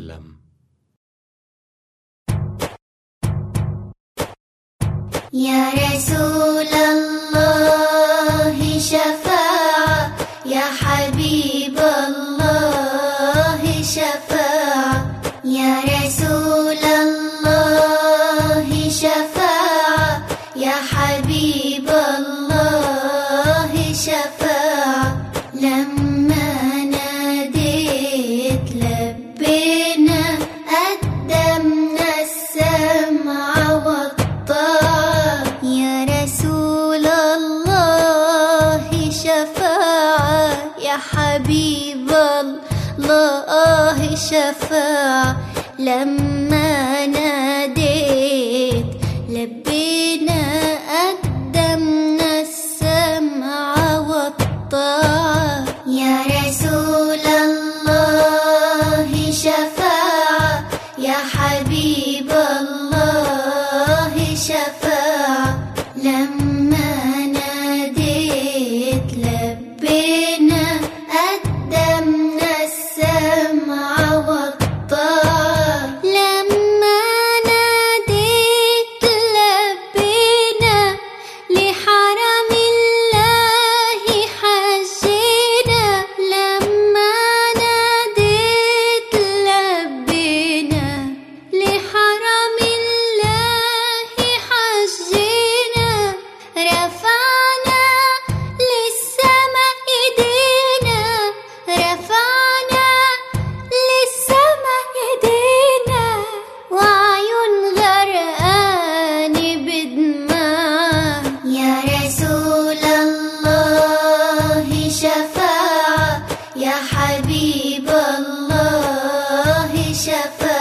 وسلم يا رسول الله شفاعة يا حبيب الله شفاعة يا رسول الله شفاعة يا حبيب الله شفاعة لما ناديت لبينا قدمنا السمع والطاعة يا رسول الله شفاعة يا حبيب الله شفاعة لما ناديت لبينا قدمنا السمع والطاعة يا رسول الله شفاعة يا حبيب الله شفاعة لما ناديت لبينا قدمنا السمع والطاعة لما ناديت لبينا لحرم الله حجينا لما ناديت لبينا لحرم الله حجينا رفعنا للسماء ايدينا رفعنا للسماء ايدينا وعيون غرقان بدماء يا رسول الله شفاعة يا حبيب الله شفاعة